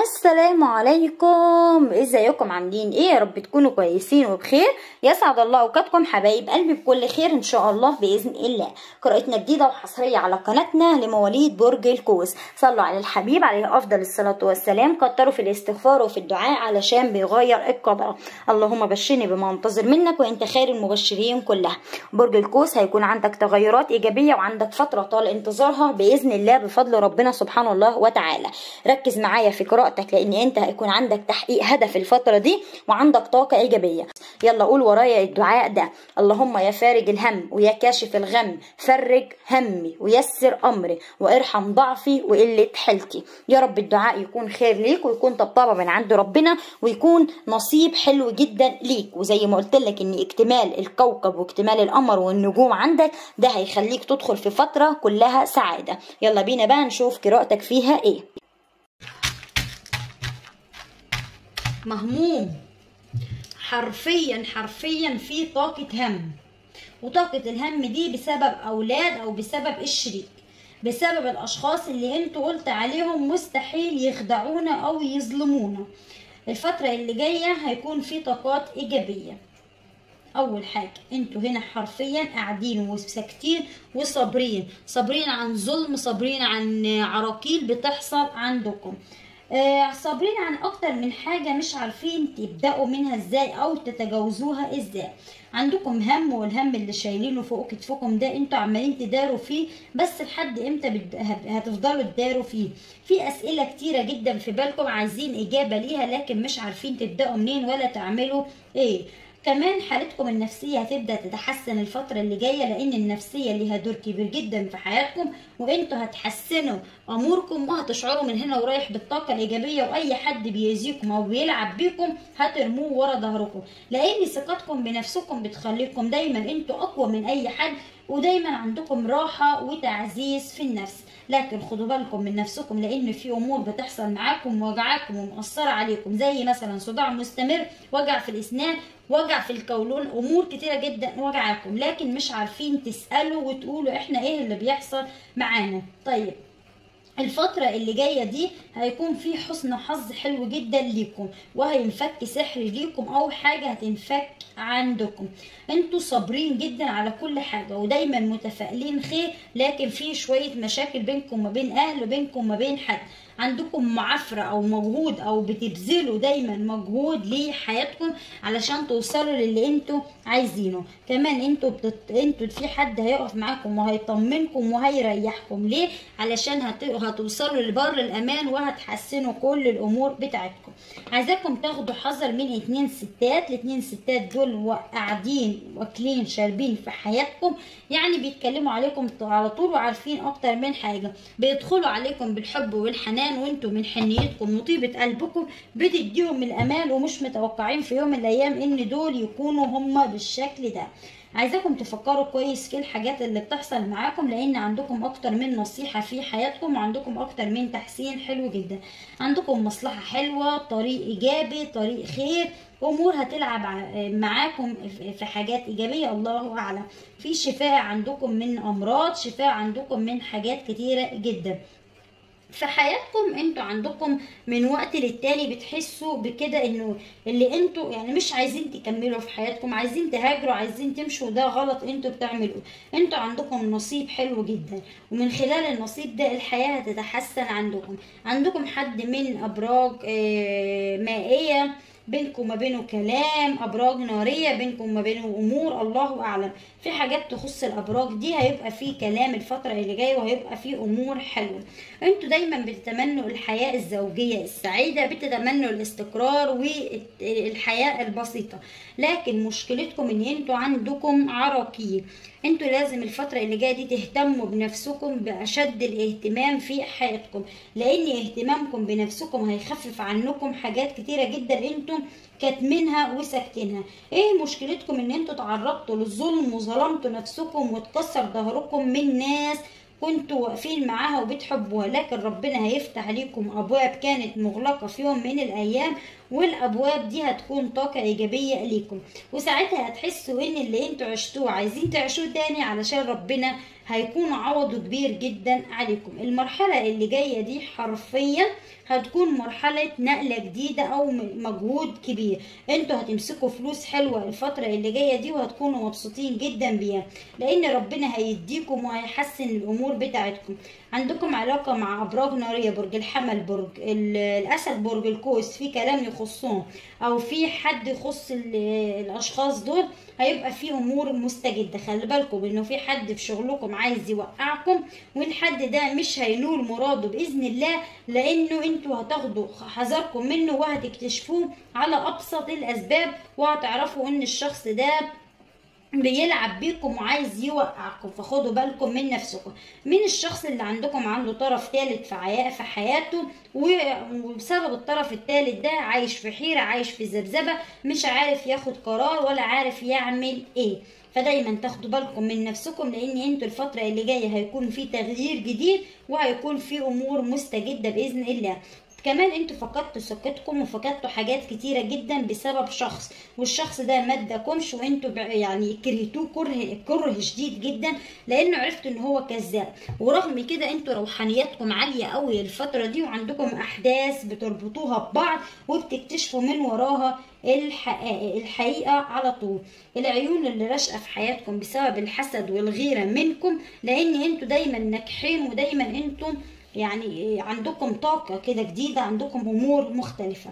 السلام عليكم ازيكم عاملين ايه يا رب تكونوا كويسين وبخير يسعد الله اوقاتكم حبايب قلبي بكل خير ان شاء الله باذن الله قراءتنا جديده وحصريه على قناتنا لمواليد برج القوس صلوا على الحبيب عليه افضل الصلاه والسلام كتروا في الاستغفار وفي الدعاء علشان بيغير القضاء اللهم بشرني بما انتظر منك وانت خير المبشرين كلها برج القوس هيكون عندك تغيرات ايجابيه وعندك فتره طال انتظارها باذن الله بفضل ربنا سبحانه الله وتعالى ركز معايا في قراءتك لان انت هيكون عندك تحقيق هدف الفتره دي وعندك طاقه ايجابيه يلا قول ورايا الدعاء ده اللهم يا فارج الهم ويا كاشف الغم فرج همي ويسر امري وارحم ضعفي وقله حيلتي يا رب الدعاء يكون خير ليك ويكون طبطبه من عند ربنا ويكون نصيب حلو جدا ليك وزي ما قلت لك ان اكتمال الكوكب واكتمال القمر والنجوم عندك ده هيخليك تدخل في فتره كلها سعاده يلا بينا بقى نشوف قراءتك فيها ايه مهموم حرفيا حرفيا في طاقة هم وطاقة الهم دي بسبب أولاد أو بسبب الشريك بسبب الأشخاص اللي انتوا قلت عليهم مستحيل يخدعونا أو يظلمونا الفترة اللي جاية هيكون في طاقات إيجابية أول حاجة انتوا هنا حرفيا قاعدين وساكتين وصابرين صابرين عن ظلم صابرين عن عراقيل بتحصل عندكم آه صابرين عن اكتر من حاجة مش عارفين تبدأوا منها ازاي او تتجاوزوها ازاي عندكم هم والهم اللي شايلينه فوق كتفكم ده انتوا عمالين تداروا فيه بس لحد امتى بت... هتفضلوا تداروا فيه في اسئلة كتيرة جدا في بالكم عايزين اجابة ليها لكن مش عارفين تبدأوا منين ولا تعملوا ايه كمان حالتكم النفسية هتبدأ تتحسن الفترة اللي جاية لأن النفسية ليها دور كبير جدا في حياتكم وانتوا هتحسنوا أموركم وهتشعروا من هنا ورايح بالطاقة الإيجابية وأي حد بيأذيكم أو بيلعب بيكم هترموه ورا ظهركم لأن ثقتكم بنفسكم بتخليكم دايما انتوا أقوى من أي حد ودايما عندكم راحة وتعزيز في النفس لكن خدوا بالكم من نفسكم لان في امور بتحصل معاكم وجعاكم ومأثرة عليكم زي مثلا صداع مستمر وجع في الاسنان وجع في القولون امور كتيرة جدا وجعاكم لكن مش عارفين تسألوا وتقولوا احنا ايه اللي بيحصل معانا طيب الفترة اللي جاية دي هيكون في حسن حظ حلو جدا ليكم وهينفك سحر ليكم او حاجة هتنفك عندكم انتوا صابرين جدا على كل حاجة ودايما متفائلين خير لكن في شوية مشاكل بينكم وما بين اهل وبينكم وما بين حد عندكم معافرة او مجهود او بتبذلوا دايما مجهود لحياتكم علشان توصلوا للي انتوا عايزينه كمان انتوا بتت... انتوا في حد هيقف معاكم وهيطمنكم وهيريحكم ليه علشان هت... هتوصلوا لبر الامان وهتحسنوا كل الامور بتاعتكم عايزاكم تاخدوا حذر من اتنين ستات الاتنين ستات دول قاعدين واكلين شاربين في حياتكم يعني بيتكلموا عليكم على طول وعارفين اكتر من حاجة بيدخلوا عليكم بالحب والحنان وانتوا من حنيتكم وطيبة قلبكم بتديهم الامان ومش متوقعين في يوم من الايام ان دول يكونوا هما بالشكل ده عايزاكم تفكروا كويس في الحاجات اللي بتحصل معاكم لان عندكم اكتر من نصيحة في حياتكم وعندكم اكتر من تحسين حلو جدا عندكم مصلحة حلوة طريق ايجابي طريق خير امور هتلعب معاكم في حاجات ايجابيه الله اعلم في شفاء عندكم من امراض شفاء عندكم من حاجات كتيره جدا في حياتكم انتوا عندكم من وقت للتاني بتحسوا بكده انه اللي انتوا يعني مش عايزين تكملوا في حياتكم عايزين تهاجروا عايزين تمشوا ده غلط انتوا بتعملوه انتوا عندكم نصيب حلو جدا ومن خلال النصيب ده الحياة هتتحسن عندكم عندكم حد من ابراج مائية بينكم وما بينه كلام ابراج ناريه بينكم وما بينه امور الله اعلم في حاجات تخص الابراج دي هيبقى في كلام الفتره اللي جايه وهيبقى في امور حلوه انتوا دايما بتتمنوا الحياه الزوجيه السعيده بتتمنوا الاستقرار والحياه البسيطه لكن مشكلتكم ان انتوا عندكم عراقيل انتوا لازم الفترة اللي جاية دي تهتموا بنفسكم بأشد الاهتمام في حياتكم لأن اهتمامكم بنفسكم هيخفف عنكم حاجات كتيرة جدا انتم كاتمينها وساكتينها ايه مشكلتكم ان انتوا تعرضتوا للظلم وظلمتوا نفسكم واتكسر ظهركم من ناس كنتوا واقفين معاها وبتحبوها لكن ربنا هيفتح عليكم ابواب كانت مغلقه في يوم من الايام والابواب دي هتكون طاقه ايجابيه ليكم وساعتها هتحسوا ان اللي انتوا عشتوه عايزين تعيشوه تاني علشان ربنا هيكون عوضه كبير جدا عليكم المرحله اللي جايه دي حرفيا هتكون مرحلة نقلة جديدة أو مجهود كبير انتوا هتمسكوا فلوس حلوة الفترة اللي جاية دي وهتكونوا مبسوطين جدا بيها لأن ربنا هيديكم وهيحسن الأمور بتاعتكم عندكم علاقة مع أبراج نارية برج الحمل برج الأسد برج القوس في كلام يخصهم أو في حد يخص الأشخاص دول هيبقى في امور مستجده خلي بالكم انه في حد في شغلكم عايز يوقعكم والحد ده مش هينول مراده باذن الله لانه انتوا هتاخدوا حذركم منه وهتكتشفوه على ابسط الاسباب وهتعرفوا ان الشخص ده بيلعب بيكم وعايز يوقعكم فخدوا بالكم من نفسكم من الشخص اللي عندكم عنده طرف ثالث في في حياته وبسبب الطرف الثالث ده عايش في حيرة عايش في ذبذبة مش عارف ياخد قرار ولا عارف يعمل ايه فدايما تاخدوا بالكم من نفسكم لان انتوا الفتره اللي جايه هيكون في تغيير جديد وهيكون في امور مستجده باذن الله كمان انتوا فقدتوا ثقتكم وفقدتوا حاجات كتيره جدا بسبب شخص والشخص ده ما اداكمش وانتوا يعني كرهتوه كره كره شديد جدا لانه عرفتوا ان هو كذاب ورغم كده انتوا روحانياتكم عاليه قوي الفتره دي وعندكم احداث بتربطوها ببعض وبتكتشفوا من وراها الحقيقة, الحقيقة على طول العيون اللي راشقة في حياتكم بسبب الحسد والغيرة منكم لان انتوا دايما ناجحين ودايما انتم يعني عندكم طاقة كده جديدة عندكم أمور مختلفة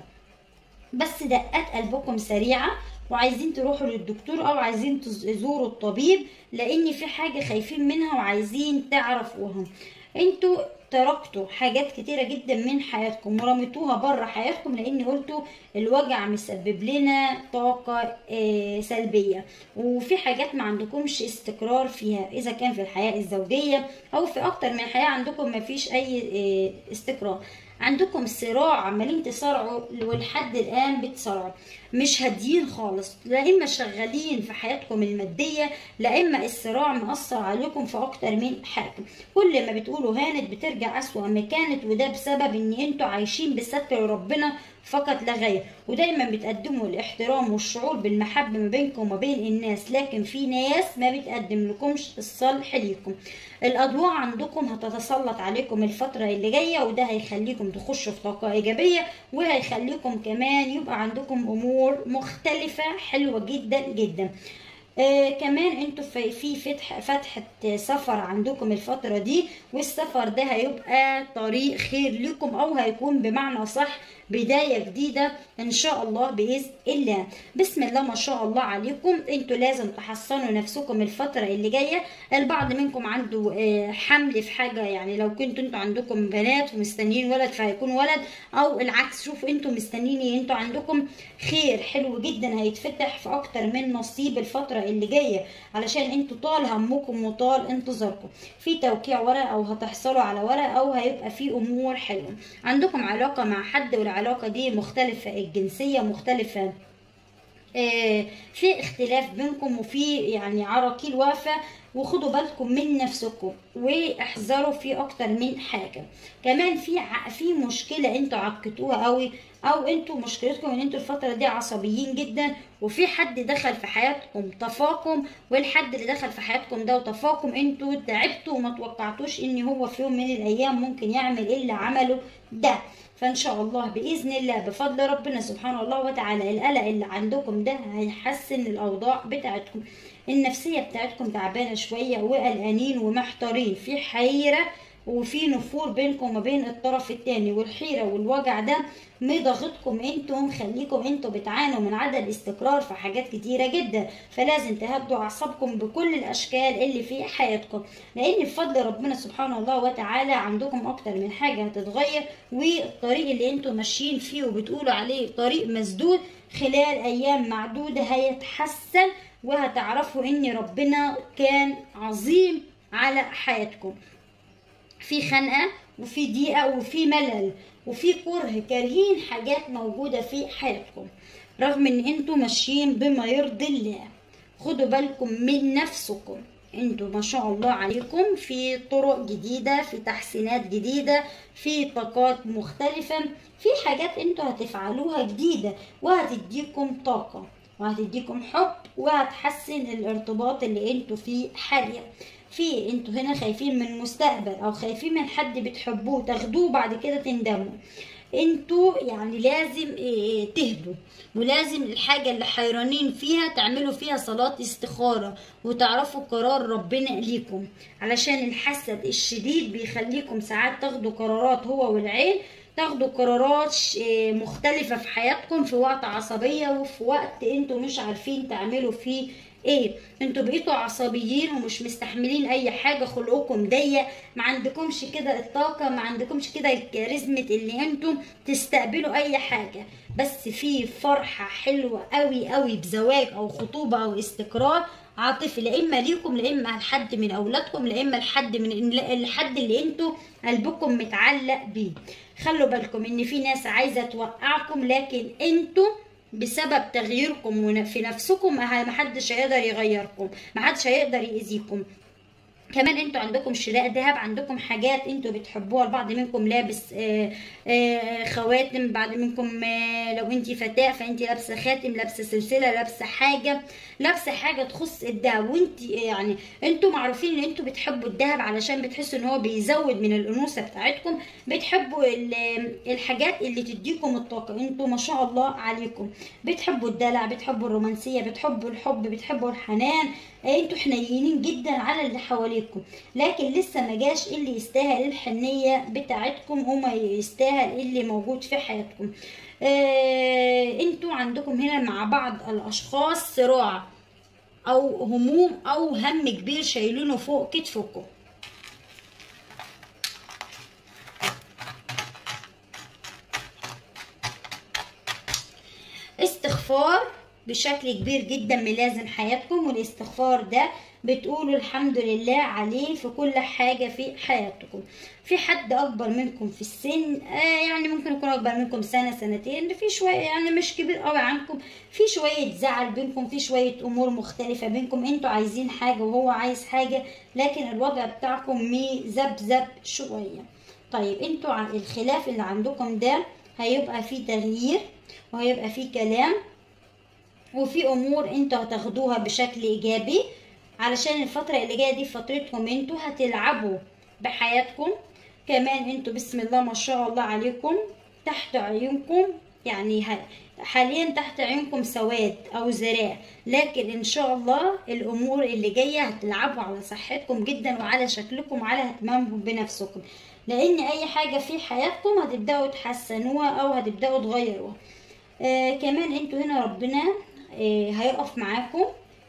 بس دقات قلبكم سريعة وعايزين تروحوا للدكتور أو عايزين تزوروا الطبيب لأن في حاجة خايفين منها وعايزين تعرفوها انتوا تركتوا حاجات كتيرة جدا من حياتكم ورميتوها بره حياتكم لان قلتوا الوجع مسبب لنا طاقة آه سلبية وفي حاجات ما عندكمش استقرار فيها اذا كان في الحياة الزوجية او في اكتر من حياة عندكم ما فيش اي آه استقرار عندكم صراع عمالين تصارعوا ولحد الان بتصارعوا مش هاديين خالص لا اما شغالين في حياتكم الماديه لا اما الصراع مأثر عليكم في اكتر من حاجه كل ما بتقولوا هانت بترجع اسوأ ما كانت وده بسبب ان انتوا عايشين بستر ربنا فقط لا غير ودايما بتقدموا الاحترام والشعور بالمحبة ما بينكم وما بين الناس لكن في ناس ما بتقدم لكمش الصالح ليكم الأضواء عندكم هتتسلط عليكم الفترة اللي جاية وده هيخليكم تخشوا في طاقة إيجابية وهيخليكم كمان يبقى عندكم أمور مختلفة حلوة جدا جدا آه كمان انتوا في, في فتح فتحة سفر عندكم الفترة دي والسفر ده هيبقى طريق خير لكم او هيكون بمعنى صح بداية جديدة ان شاء الله بإذن الله بسم الله ما شاء الله عليكم انتوا لازم تحصنوا نفسكم الفترة اللي جاية البعض منكم عنده آه حمل في حاجة يعني لو كنتوا انتوا عندكم بنات ومستنيين ولد فهيكون ولد او العكس شوفوا انتوا مستنيين انتوا عندكم خير حلو جدا هيتفتح في اكتر من نصيب الفترة اللي جايه علشان انتوا طال همكم وطال انتظاركم في توقيع ورق او هتحصلوا على ورق او هيبقى في امور حلوه عندكم علاقه مع حد والعلاقه دي مختلفه الجنسيه مختلفه في اختلاف بينكم وفي يعني عراقيل واقفه وخدوا بالكم من نفسكم واحذروا في اكتر من حاجه كمان في في مشكله انتوا عكتوها قوي او انتوا مشكلتكم ان انتوا الفتره دي عصبيين جدا وفي حد دخل في حياتكم طفاكم والحد اللي دخل في حياتكم ده وطفاكم انتوا تعبتوا وما توقعتوش ان هو في يوم من الايام ممكن يعمل ايه اللي عمله ده فان شاء الله باذن الله بفضل ربنا سبحانه الله وتعالى القلق اللي عندكم ده هيحسن الاوضاع بتاعتكم النفسيه بتاعتكم تعبانه شويه وقلقانين ومحتارين في حيره وفي نفور بينكم وما بين الطرف التاني والحيرة والوجع ده مضغطكم انتوا مخليكم انتوا بتعانوا من عدم استقرار في حاجات كتيرة جدا فلازم تهدوا اعصابكم بكل الاشكال اللي في حياتكم لان بفضل ربنا سبحانه الله وتعالى عندكم اكتر من حاجة هتتغير والطريق اللي انتوا ماشيين فيه وبتقولوا عليه طريق مسدود خلال ايام معدودة هيتحسن وهتعرفوا ان ربنا كان عظيم على حياتكم في خنقه وفي ضيقه وفي ملل وفي كره كارهين حاجات موجوده في حياتكم رغم ان انتوا ماشيين بما يرضي الله خدوا بالكم من نفسكم انتوا ما شاء الله عليكم في طرق جديدة في تحسينات جديدة في طاقات مختلفة في حاجات انتوا هتفعلوها جديدة وهتديكم طاقة وهتديكم حب وهتحسن الارتباط اللي انتوا فيه حاليا في انتوا هنا خايفين من المستقبل او خايفين من حد بتحبوه تاخدوه بعد كده تندموا انتوا يعني لازم اه تهدوا ولازم الحاجة اللي حيرانين فيها تعملوا فيها صلاة استخارة وتعرفوا قرار ربنا ليكم علشان الحسد الشديد بيخليكم ساعات تاخدوا قرارات هو والعين تاخدوا قرارات مختلفة في حياتكم في وقت عصبية وفي وقت انتوا مش عارفين تعملوا فيه ايه انتوا بقيتوا عصبيين ومش مستحملين اي حاجة خلقكم ضيق ما عندكمش كده الطاقة ما عندكمش كده الكاريزمة اللي انتوا تستقبلوا اي حاجة بس في فرحة حلوة قوي قوي بزواج او خطوبة او استقرار عاطفي لا اما ليكم لا اما لحد من اولادكم لا اما لحد من الحد اللي انتوا قلبكم متعلق بيه خلوا بالكم ان في ناس عايزه توقعكم لكن انتوا بسبب تغييركم في نفسكم محدش هيقدر يغيركم محدش هيقدر يأذيكم كمان انتوا عندكم شراء ذهب عندكم حاجات انتوا بتحبوها البعض منكم لابس آآ آآ خواتم بعض منكم لو انت فتاة فانت لابسه خاتم لابسه سلسله لابسه حاجه لابسه حاجه تخص الذهب وانت يعني انتوا معروفين ان انتوا بتحبوا الذهب علشان بتحسوا ان هو بيزود من الانوثه بتاعتكم بتحبوا الحاجات اللي تديكم الطاقه انتوا ما شاء الله عليكم بتحبوا الدلع بتحبوا الرومانسيه بتحبوا الحب بتحبوا الحنان انتوا حنينين جدا على اللي حواليكم لكن لسه ما جاش اللي يستاهل الحنيه بتاعتكم وما يستاهل اللي موجود في حياتكم آه انتوا عندكم هنا مع بعض الاشخاص صراع او هموم او هم كبير شايلينه فوق كتفكم استغفار بشكل كبير جدا ملازم حياتكم والاستغفار ده بتقولوا الحمد لله عليه في كل حاجة في حياتكم في حد أكبر منكم في السن آه يعني ممكن يكون أكبر منكم سنة سنتين في شوية يعني مش كبير قوي عنكم في شوية زعل بينكم في شوية أمور مختلفة بينكم انتوا عايزين حاجة وهو عايز حاجة لكن الوضع بتاعكم مذبذب شوية طيب انتوا الخلاف اللي عندكم ده هيبقى فيه تغيير وهيبقى فيه كلام وفي امور انتوا هتاخدوها بشكل ايجابي علشان الفترة اللي جاية دي فترتكم انتوا هتلعبوا بحياتكم كمان انتوا بسم الله ما شاء الله عليكم تحت عيونكم يعني حاليا تحت عيونكم سواد او زراء لكن ان شاء الله الامور اللي جاية هتلعبوا على صحتكم جدا وعلى شكلكم وعلى اهتمامكم بنفسكم لان اي حاجة في حياتكم هتبدأوا تحسنوها او هتبدأوا تغيروها آه كمان انتوا هنا ربنا آه هيقف معاكم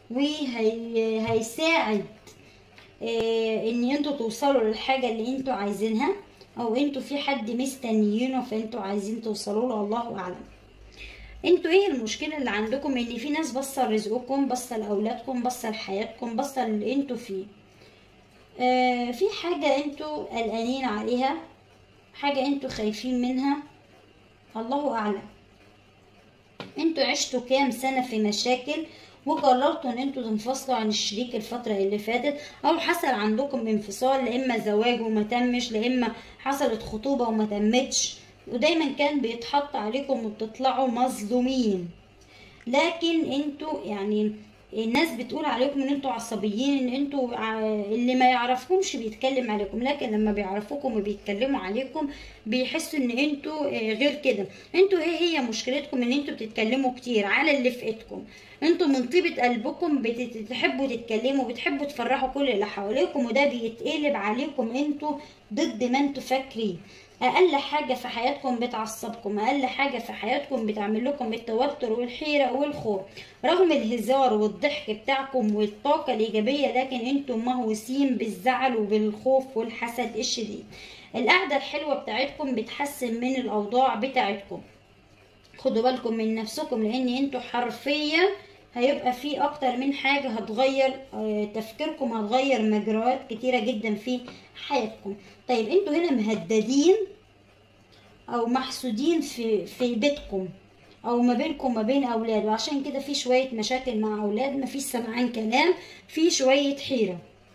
وهيساعد آه ان انتوا توصلوا للحاجة اللي انتوا عايزينها او انتوا في حد مستنيينه فانتوا عايزين توصلوا له الله اعلم انتوا ايه المشكلة اللي عندكم ان في ناس بصة لرزقكم بصة لاولادكم بصة لحياتكم بصة للي انتوا فيه آه في حاجة انتوا قلقانين عليها حاجة انتوا خايفين منها الله اعلم انتوا عشتوا كام سنة في مشاكل وقررتوا ان انتوا تنفصلوا عن الشريك الفترة اللي فاتت او حصل عندكم انفصال لا اما زواج وما تمش لا اما حصلت خطوبة وما تمتش ودايما كان بيتحط عليكم وبتطلعوا مظلومين لكن انتوا يعني الناس بتقول عليكم ان انتوا عصبيين ان انتوا اللي ما يعرفكمش بيتكلم عليكم لكن لما بيعرفوكم وبيتكلموا عليكم بيحسوا ان انتوا غير كده انتوا ايه هي مشكلتكم ان انتوا بتتكلموا كتير على اللي في ايدكم انتوا من طيبة قلبكم بتحبوا تتكلموا بتحبوا تفرحوا كل اللي حواليكم وده بيتقلب عليكم انتوا ضد ما انتوا فاكرين اقل حاجه في حياتكم بتعصبكم اقل حاجه في حياتكم بتعمل لكم التوتر والحيره والخوف رغم الهزار والضحك بتاعكم والطاقه الايجابيه لكن انتم مهووسين بالزعل وبالخوف والحسد الشديد القعده الحلوه بتاعتكم بتحسن من الاوضاع بتاعتكم خدوا بالكم من نفسكم لان انتوا حرفيا هيبقى في اكتر من حاجة هتغير تفكيركم هتغير مجريات كتيرة جدا في حياتكم طيب انتوا هنا مهددين او محسودين في في بيتكم او ما بينكم وما بين اولاد وعشان كده في شوية مشاكل مع اولاد مفيش سمعان كلام في شوية حيرة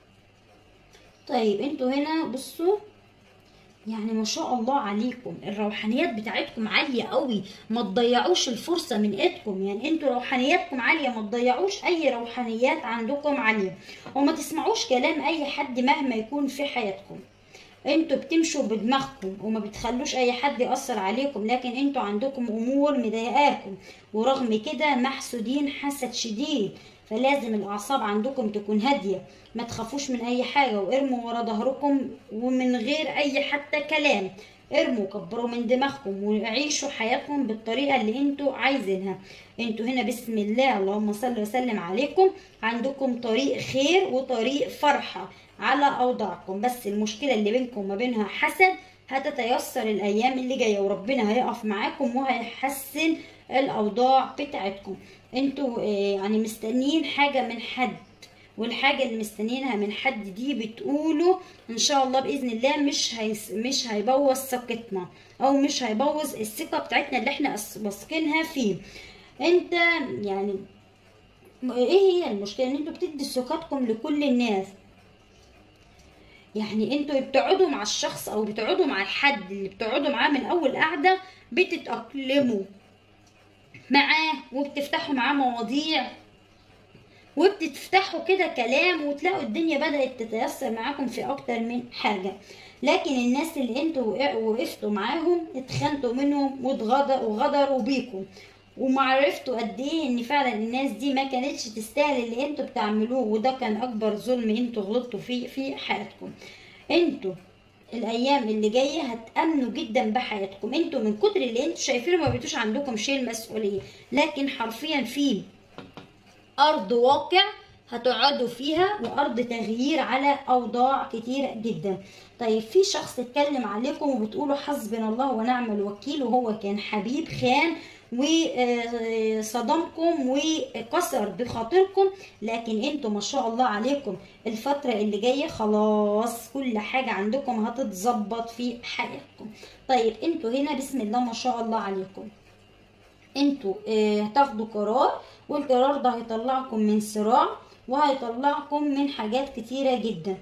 طيب انتوا هنا بصوا يعني ما شاء الله عليكم الروحانيات بتاعتكم عالية قوي ما تضيعوش الفرصة من ايدكم يعني انتوا روحانياتكم عالية ما تضيعوش اي روحانيات عندكم عالية وما تسمعوش كلام اي حد مهما يكون في حياتكم انتوا بتمشوا بدماغكم وما بتخلوش اي حد يأثر عليكم لكن انتوا عندكم امور مضايقاكم ورغم كده محسودين حسد شديد فلازم الاعصاب عندكم تكون هاديه ما تخافوش من اي حاجه وارموا ورا ظهركم ومن غير اي حتى كلام ارموا كبروا من دماغكم وعيشوا حياتكم بالطريقه اللي انتوا عايزينها انتوا هنا بسم الله اللهم صل وسلم عليكم عندكم طريق خير وطريق فرحه على اوضاعكم بس المشكله اللي بينكم وما بينها حسد هتتيسر الايام اللي جايه وربنا هيقف معاكم وهيحسن الاوضاع بتاعتكم انتوا آه، يعني مستنيين حاجه من حد والحاجه اللي مستنيينها من حد دي بتقولوا ان شاء الله باذن الله مش هيس مش هيبوظ ثقتنا او مش هيبوظ الثقه بتاعتنا اللي احنا أس- واثقينها فيه انت يعني ايه هي المشكله ان انتوا بتدي ثقتكم لكل الناس يعني انتوا بتقعدوا مع الشخص او بتقعدوا مع الحد اللي بتقعدوا معاه من اول قعده بتتاقلموا معاه وبتفتحوا معاه مواضيع وبتفتحوا كده كلام وتلاقوا الدنيا بدأت تتيسر معاكم في أكتر من حاجة لكن الناس اللي انتوا وقع- وقفتوا معاهم اتخانتوا منهم واتغدر- وغدروا بيكم ومعرفتوا قد ايه ان فعلا الناس دي ما كانتش تستاهل اللي انتوا بتعملوه وده كان اكبر ظلم انتوا غلطتوا فيه في حياتكم انتوا الايام اللي جايه هتامنوا جدا بحياتكم انتوا من كتر اللي انتوا شايفينه ما بقيتوش عندكم شيء مسؤوليه لكن حرفيا في ارض واقع هتقعدوا فيها وارض تغيير على اوضاع كتيره جدا طيب في شخص اتكلم عليكم وبتقولوا حسبنا الله ونعم الوكيل وهو كان حبيب خان وصدمكم وكسر بخاطركم لكن انتوا ما شاء الله عليكم الفترة اللي جاية خلاص كل حاجة عندكم هتتظبط في حياتكم طيب انتوا هنا بسم الله ما شاء الله عليكم انتوا آه، هتاخدوا قرار والقرار ده هيطلعكم من صراع وهيطلعكم من حاجات كتيرة جدا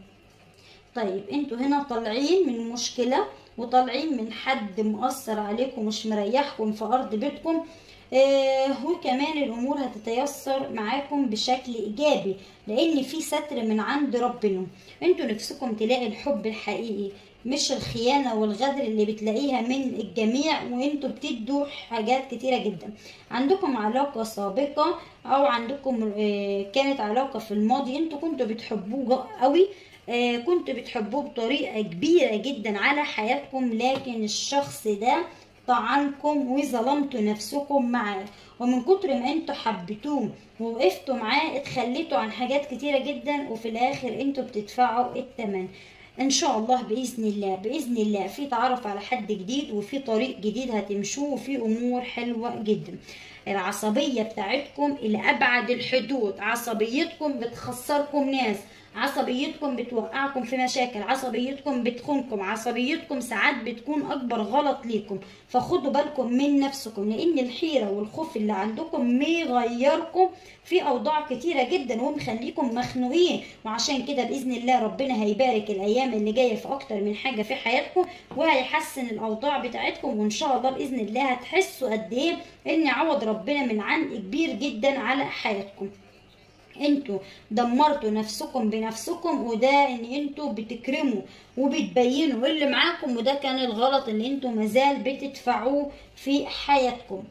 طيب انتوا هنا طالعين من مشكلة وطالعين من حد مؤثر عليكم مش مريحكم في ارض بيتكم آه وكمان الامور هتتيسر معاكم بشكل ايجابي لان في ستر من عند ربنا انتوا نفسكم تلاقي الحب الحقيقي مش الخيانة والغدر اللي بتلاقيها من الجميع وانتوا بتدوا حاجات كتيرة جدا عندكم علاقة سابقة او عندكم آه، كانت علاقة في الماضي انتوا كنتوا بتحبوه قوي آه، كنتوا بتحبوه بطريقة كبيرة جدا على حياتكم لكن الشخص ده طعنكم وظلمتوا نفسكم معاه ومن كتر ما انتوا حبيتوه ووقفتوا معاه اتخليتوا عن حاجات كتيرة جدا وفي الاخر انتوا بتدفعوا الثمن ان شاء الله باذن الله باذن الله في تعرف على حد جديد وفي طريق جديد هتمشوه وفي امور حلوه جدا العصبيه بتاعتكم الى ابعد الحدود عصبيتكم بتخسركم ناس عصبيتكم بتوقعكم في مشاكل عصبيتكم بتخونكم عصبيتكم ساعات بتكون اكبر غلط ليكم فخدوا بالكم من نفسكم لان الحيره والخوف اللي عندكم مغيركم في اوضاع كتيره جدا ومخليكم مخنوقين وعشان كده باذن الله ربنا هيبارك الايام اللي جايه في اكتر من حاجه في حياتكم وهيحسن الاوضاع بتاعتكم وان شاء الله باذن الله هتحسوا قد ايه ان عوض ربنا من عند كبير جدا على حياتكم انتوا دمرتوا نفسكم بنفسكم وده ان انتوا بتكرموا وبتبينوا اللي معاكم وده كان الغلط اللي انتوا مازال بتدفعوه في حياتكم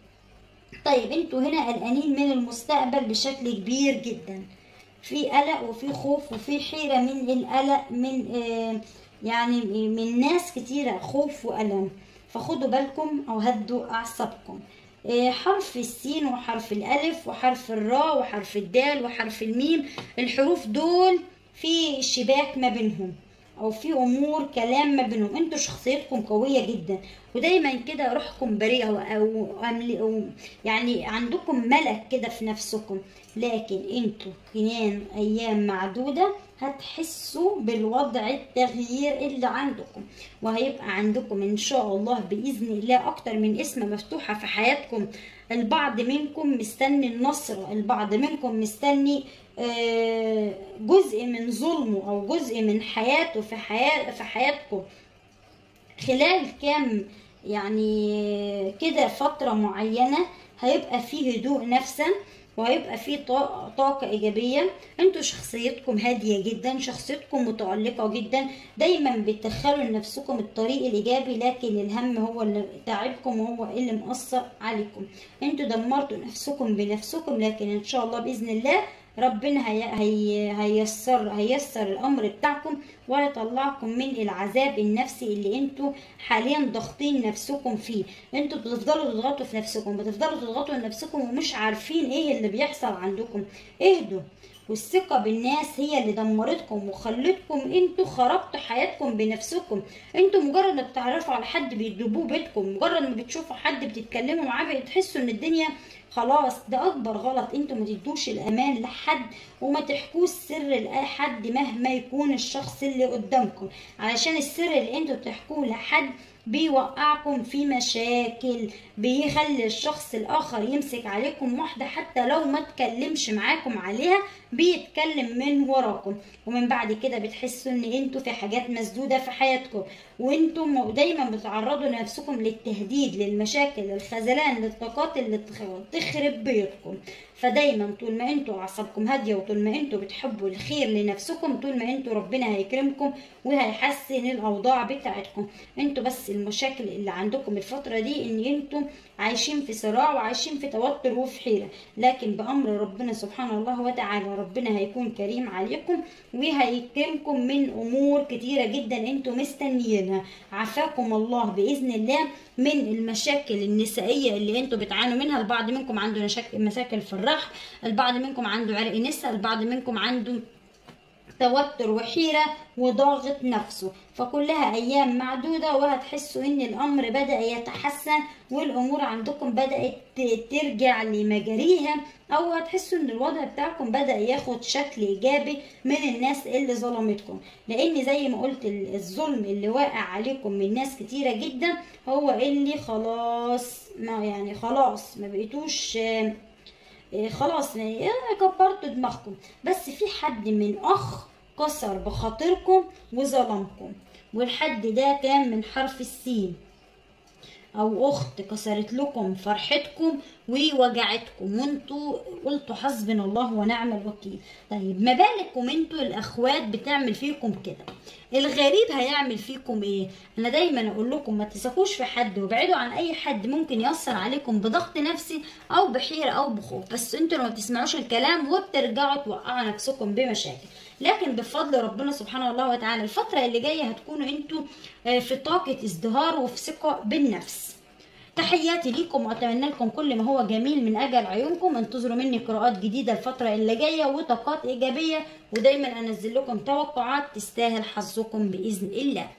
طيب انتوا هنا قلقانين من المستقبل بشكل كبير جدا في قلق وفي خوف وفي حيرة من القلق من آه يعني من ناس كتيرة خوف وألم فخدوا بالكم أو هدوا أعصابكم آه، حرف السين وحرف الألف وحرف الراء وحرف الدال وحرف الميم الحروف دول في شباك ما بينهم او في امور كلام ما بينهم انتوا شخصيتكم قويه جدا ودايما كده روحكم بريئه او أمل- أو يعني عندكم ملك كده في نفسكم لكن انتوا كمان ايام معدوده هتحسوا بالوضع التغيير اللي عندكم وهيبقى عندكم ان شاء الله باذن الله اكتر من اسم مفتوحه في حياتكم البعض منكم مستني النصر البعض منكم مستني آه، جزء من ظلمه او جزء من حياته في حياة في حياتكم خلال كام يعني كده فترة معينة هيبقى فيه هدوء نفسا وهيبقى فيه طا- طاقة إيجابية انتوا شخصيتكم هادية جدا شخصيتكم متألقة جدا دايما بتدخلوا لنفسكم الطريق الإيجابي لكن الهم هو اللي تعبكم وهو اللي مأثر عليكم انتوا دمرتوا نفسكم بنفسكم لكن إن شاء الله بإذن الله ربنا هي هي هيسر هيسر الامر بتاعكم وهيطلعكم من العذاب النفسي اللي انتوا حاليا ضاغطين نفسكم فيه انتوا بتفضلوا تضغطوا في نفسكم بتفضلوا تضغطوا لنفسكم ومش عارفين ايه اللي بيحصل عندكم اهدوا والثقة بالناس هي اللي دمرتكم وخلتكم انتوا خربتوا حياتكم بنفسكم انتوا مجرد ما بتعرفوا على حد بيدلبوه بيتكم مجرد ما بتشوفوا حد بتتكلموا معاه بتحسوا ان الدنيا خلاص ده اكبر غلط انتوا ما تدوش الامان لحد وما تحكوش سر لاي حد مهما يكون الشخص اللي قدامكم علشان السر اللي انتوا بتحكوه لحد بيوقعكم في مشاكل بيخلي الشخص الاخر يمسك عليكم واحده حتى لو ما تكلمش معاكم عليها بيتكلم من وراكم ومن بعد كده بتحسوا ان انتوا في حاجات مسدوده في حياتكم وانتم دايما بتعرضوا نفسكم للتهديد للمشاكل للخذلان للطاقات اللي تخ- تخرب بيوتكم فدايما طول ما انتوا اعصابكم هاديه وطول ما انتوا بتحبوا الخير لنفسكم طول ما انتوا ربنا هيكرمكم وهيحسن الاوضاع بتاعتكم انتوا بس المشاكل اللي عندكم الفتره دي ان انتوا عايشين في صراع وعايشين في توتر وفي حيره لكن بامر ربنا سبحانه الله وتعالى ربنا هيكون كريم عليكم وهيكرمكم من امور كتيره جدا انتوا مستنيينها عافاكم الله باذن الله من المشاكل النسائيه اللي انتوا بتعانوا منها البعض منكم عنده مشاكل مشاكل في الرحم البعض منكم عنده عرق نسا البعض منكم عنده توتر وحيرة وضاغط نفسه فكلها أيام معدودة وهتحسوا إن الأمر بدأ يتحسن والأمور عندكم بدأت ت- ترجع لمجاريها أو هتحسوا إن الوضع بتاعكم بدأ ياخد شكل إيجابي من الناس اللي ظلمتكم لأن زي ما قلت ال- الظلم اللي واقع عليكم من ناس كتيرة جدا هو اللي خلاص ما يعني خلاص ما بقيتوش آه، إيه خلاص يعني كبرتوا دماغكم بس في حد من اخ كسر بخاطركم وظلمكم والحد ده كان من حرف السين او اخت كسرت لكم فرحتكم ووجعتكم وانتوا قلتوا حسبنا الله ونعم الوكيل طيب ما بالكم انتوا الاخوات بتعمل فيكم كده الغريب هيعمل فيكم ايه انا دايما اقول لكم ما تثقوش في حد وابعدوا عن اي حد ممكن ياثر عليكم بضغط نفسي او بحيره او بخوف بس انتوا ما بتسمعوش الكلام وبترجعوا توقعوا نفسكم بمشاكل لكن بفضل ربنا سبحانه الله وتعالى الفتره اللي جايه هتكونوا انتوا آه، في طاقه ازدهار وفي ثقه بالنفس تحياتي ليكم واتمنى لكم كل ما هو جميل من اجل عيونكم انتظروا مني قراءات جديده الفتره اللي جايه وطاقات ايجابيه ودايما انزل لكم توقعات تستاهل حظكم باذن الله